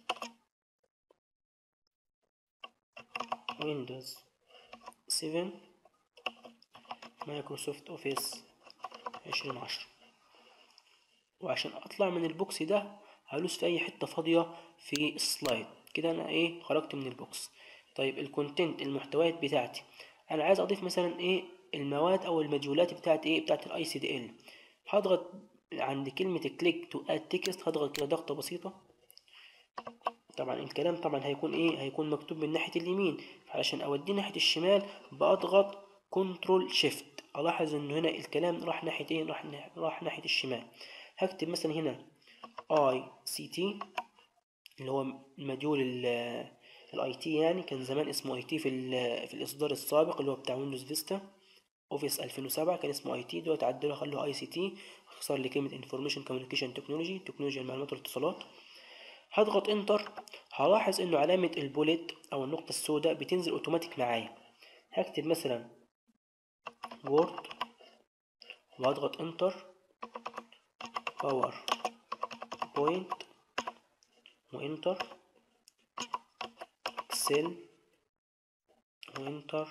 ويندوز 7 مايكروسوفت اوفيس 2010 وعشان اطلع من البوكس ده هدوس في اي حته فاضيه في السلايد كده انا ايه خرجت من البوكس طيب الكونتنت المحتويات بتاعتي انا عايز اضيف مثلا ايه المواد او المديولات بتاعت ايه بتاعت الاي سي دي ال هضغط عند كلمه كليك تو اد تكست هضغط كده ضغطه بسيطه طبعا الكلام طبعا هيكون ايه هيكون مكتوب من ناحية اليمين فعشان اوديه ناحية الشمال بضغط كنترول شيفت الاحظ ان هنا الكلام راح ناحية ايه راح, راح ناحية الشمال هكتب مثلا هنا اي سي تي اللي هو مديول الاي تي يعني كان زمان اسمه اي تي في في الاصدار السابق اللي هو بتاع ويندوز فيستا اوفيس 2007 كان اسمه اي تي دلوقتي عدلوه خلوه اي سي تي اختصار لكلمه انفورميشن كوميونيكيشن تكنولوجي تكنولوجيا المعلومات والاتصالات هضغط انتر هلاحظ انه علامه البوليت او النقطه السوداء بتنزل اوتوماتيك معايا هكتب مثلا وورد وهضغط انتر باور بوينت وانتر اكسل وانتر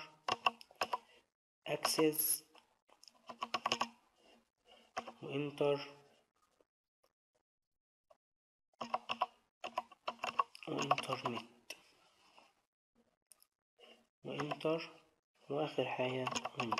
اكسس وانتر وانترنت وانتر واخر حاجة ويندوز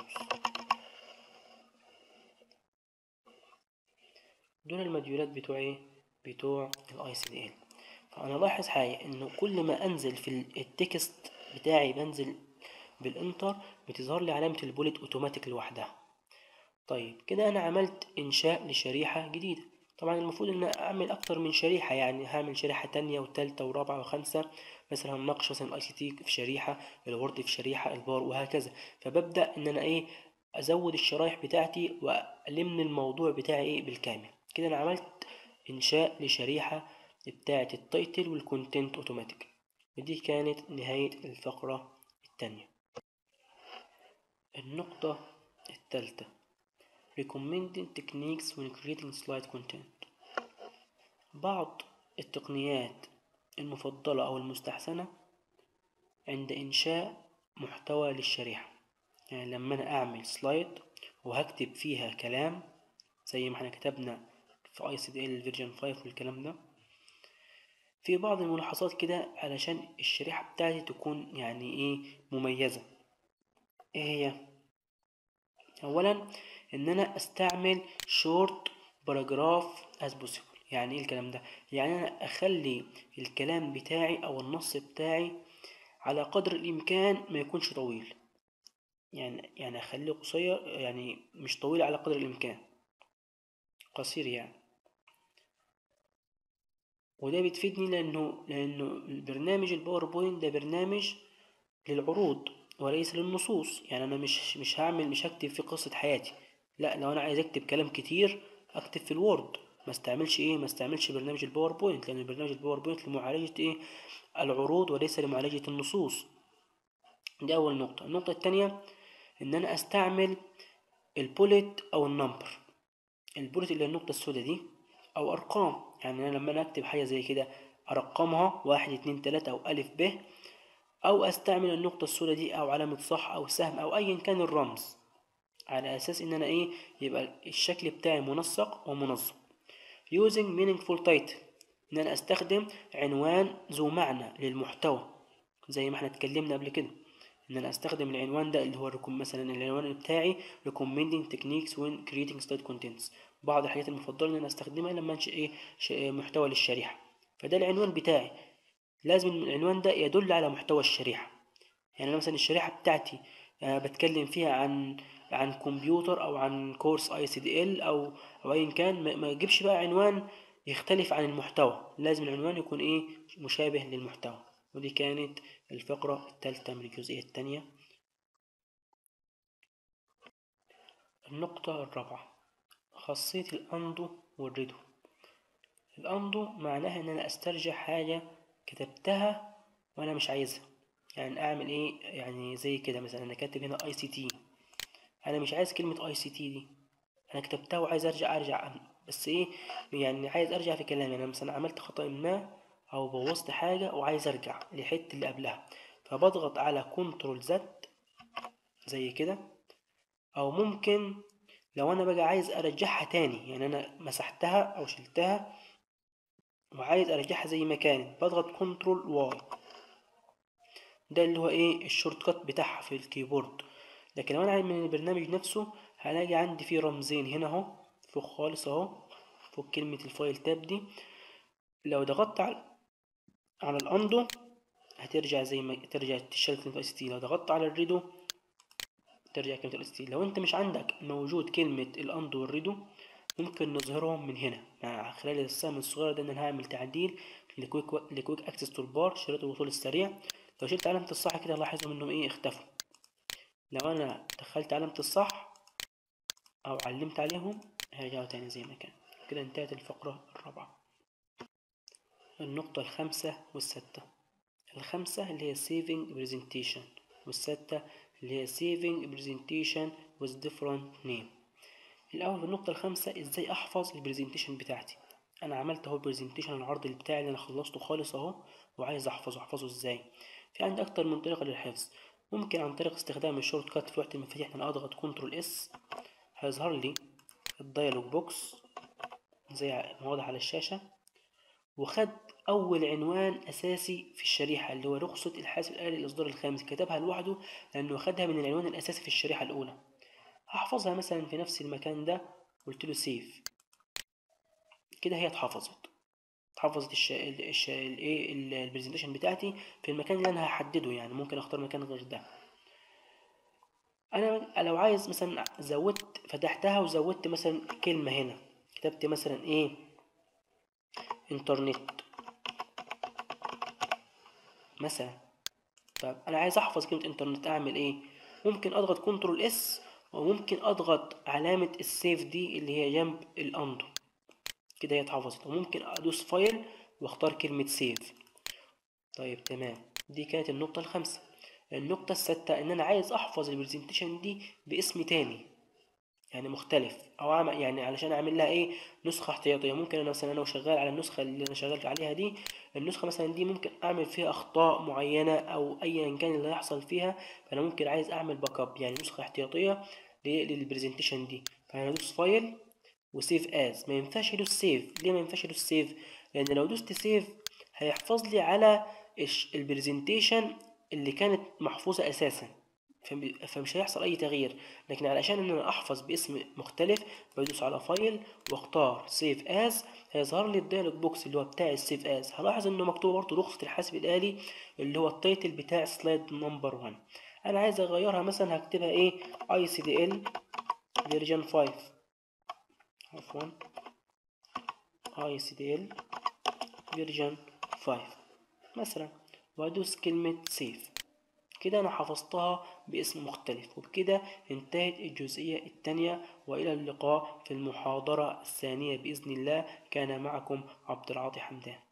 دول المديولات بتوعي بتوع الاي سي دي ال فانا لاحظ حاجة انه كل ما انزل في التكست بتاعي بنزل بالانتر بتظهر لي علامة البوليت اوتوماتيك لوحدها طيب كده انا عملت انشاء لشريحة جديدة طبعا المفروض ان اعمل اكتر من شريحة يعني هعمل شريحة تانية وتالتة ورابعة وخمسة مثلا هنناقش مثلا الاي سي تي في شريحة الوورد في شريحة البار وهكذا فببدأ ان انا ايه ازود الشرايح بتاعتي والم الموضوع بتاعي ايه بالكامل كده انا عملت انشاء لشريحة بتاعة التايتل والكونتنت اوتوماتيك ودي كانت نهاية الفقرة التانية النقطة الثالثة recommended techniques when creating slide content بعض التقنيات المفضلة أو المستحسنة عند إنشاء محتوى للشريحة يعني لما أنا أعمل سلايد وهكتب فيها كلام زي ما احنا كتبنا في اي سي دي ال فيرجن 5 والكلام ده في بعض الملاحظات كده علشان الشريحة بتاعتي تكون يعني ايه مميزة ايه هي اولا ان انا استعمل شورت باراجراف as possible يعني ايه الكلام ده يعني انا اخلي الكلام بتاعي او النص بتاعي على قدر الامكان ما يكونش طويل يعني يعني اخليه قصير يعني مش طويل على قدر الامكان قصير يعني وده بتفيدني لانه لانه البرنامج الباوربوينت ده برنامج للعروض وليس للنصوص يعني انا مش مش هعمل مش هكتب في قصة حياتي لا لو انا عايز اكتب كلام كتير اكتب في الوورد ما استعملش ايه ما استعملش برنامج الباوربوينت لان برنامج الباوربوينت لمعالجة ايه العروض وليس لمعالجة النصوص دي اول نقطة النقطة التانية ان انا استعمل البوليت او النمبر البوليت اللي هي النقطة السوداء دي او ارقام يعني انا لما انا اكتب حاجة زي كده ارقمها واحد اتنين تلاتة او الف ب او استعمل النقطة السوداء دي او علامة صح او سهم او ايا كان الرمز على اساس ان انا ايه يبقى الشكل بتاعي منسق ومنظم using meaningful title ان انا استخدم عنوان ذو معنى للمحتوى زي ما احنا اتكلمنا قبل كده ان انا استخدم العنوان ده اللي هو ركم مثلا العنوان بتاعي recommending techniques when creating slide contents بعض الحاجات المفضله ان انا استخدمها لما انشئ ايه محتوى للشريحه فده العنوان بتاعي لازم العنوان ده يدل على محتوى الشريحه يعني مثلا الشريحه بتاعتي أه بتكلم فيها عن عن كمبيوتر او عن كورس اي سي دي ال او او ايا كان ما يجيبش بقى عنوان يختلف عن المحتوى لازم العنوان يكون ايه مشابه للمحتوى ودي كانت الفقرة الثالثة من الجزئية الثانية النقطة الرابعة خاصية الأندو والريدو الأندو معناها إن أنا أسترجع حاجة كتبتها وأنا مش عايزها يعني أعمل إيه يعني زي كده مثلا أنا كاتب هنا أي سي تي أنا مش عايز كلمة أي سي تي دي أنا كتبتها وعايز أرجع أرجع بس إيه يعني عايز أرجع في كلامي أنا مثلا عملت خطأ ما او بوظت حاجة وعايز ارجع للحتة اللي قبلها فبضغط على كنترول زد زي كده او ممكن لو انا بقى عايز ارجعها تاني يعني انا مسحتها او شلتها وعايز ارجعها زي ما كانت بضغط كنترول واي ده اللي هو ايه الشورت كات بتاعها في الكيبورد لكن لو انا عايز من البرنامج نفسه هلاقي عندي فيه رمزين هنا اهو فوق خالص اهو فوق كلمة الفايل تاب دي لو ضغطت على على الاندو هترجع زي ما ترجع تشتغل كلمة الاس تي لو ضغطت على الريدو ترجع كلمة الاس تي لو انت مش عندك موجود كلمة الاندو والريدو ممكن نظهرهم من هنا مع خلال السهم الصغير ده ان انا هعمل تعديل لكويك لكويك اكسس تول بار شريط الوصول السريع لو شلت علامة الصح كده لاحظوا انهم ايه اختفوا لو انا دخلت علامة الصح او علمت عليهم هيرجعوا تاني زي ما كان كده انتهت الفقرة الرابعة النقطة الخامسة والستة الخامسة اللي هي saving presentation والستة اللي هي saving presentation with different name الأول في النقطة الخامسة ازاي أحفظ البرزنتيشن بتاعتي أنا عملت أهو البرزنتيشن العرض اللي بتاعي اللي أنا خلصته خالص أهو وعايز أحفظه أحفظه ازاي في عندي أكتر من طريقة للحفظ ممكن عن طريق استخدام الشورت كات في وقت المفاتيح أنا أضغط كنترول اس هيظهر لي الديالوج بوكس زي ما واضح على الشاشة وخد أول عنوان أساسي في الشريحة اللي هو رخصة الحاسب الآلي الإصدار الخامس كتبها لوحده لأنه خدها من العنوان الأساسي في الشريحة الأولى هحفظها مثلا في نفس المكان ده قلت له سيف كده هي اتحفظت اتحفظت الش... الش... الايه البرزنتيشن بتاعتي في المكان اللي انا هحدده يعني ممكن اختار مكان غير ده انا لو عايز مثلا زودت فتحتها وزودت مثلا كلمة هنا كتبت مثلا ايه انترنت مثلا طب انا عايز احفظ كلمة انترنت اعمل ايه ممكن اضغط كنترول اس وممكن اضغط علامة السيف دي اللي هي جنب الاندو كده هي اتحفظت وممكن ادوس فايل واختار كلمة سيف طيب تمام دي كانت النقطة الخامسة النقطة الستة ان انا عايز احفظ البرزنتيشن دي باسم تاني يعني مختلف او اعمل يعني علشان اعمل لها ايه نسخة احتياطية ممكن انا مثلا انا شغال على النسخة اللي انا شغال عليها دي النسخة مثلا دي ممكن اعمل فيها اخطاء معينة او ايا كان اللي هيحصل فيها فانا ممكن عايز اعمل باك اب يعني نسخة احتياطية للبرزنتيشن دي فانا ادوس فايل وسيف از ما ينفعش ادوس سيف ليه ما ينفعش ادوس سيف لان لو دوست سيف هيحفظ لي على البرزنتيشن اللي كانت محفوظة اساسا فمش هيحصل اي تغيير لكن علشان ان انا احفظ باسم مختلف بدوس على فايل واختار سيف از هيظهر لي الدايلوج بوكس اللي هو بتاع السيف از هلاحظ انه مكتوب برضه رخصة الحاسب الآلي اللي هو التايتل بتاع سلايد نمبر 1 انا عايز اغيرها مثلا هكتبها ايه اي سي دي ال فيرجن 5 عفوا اي سي دي ال فيرجن 5 مثلا وادوس كلمة سيف كده أنا حفظتها باسم مختلف وبكده انتهت الجزئية الثانية وإلى اللقاء في المحاضرة الثانية بإذن الله كان معكم عبد العاطي حمدان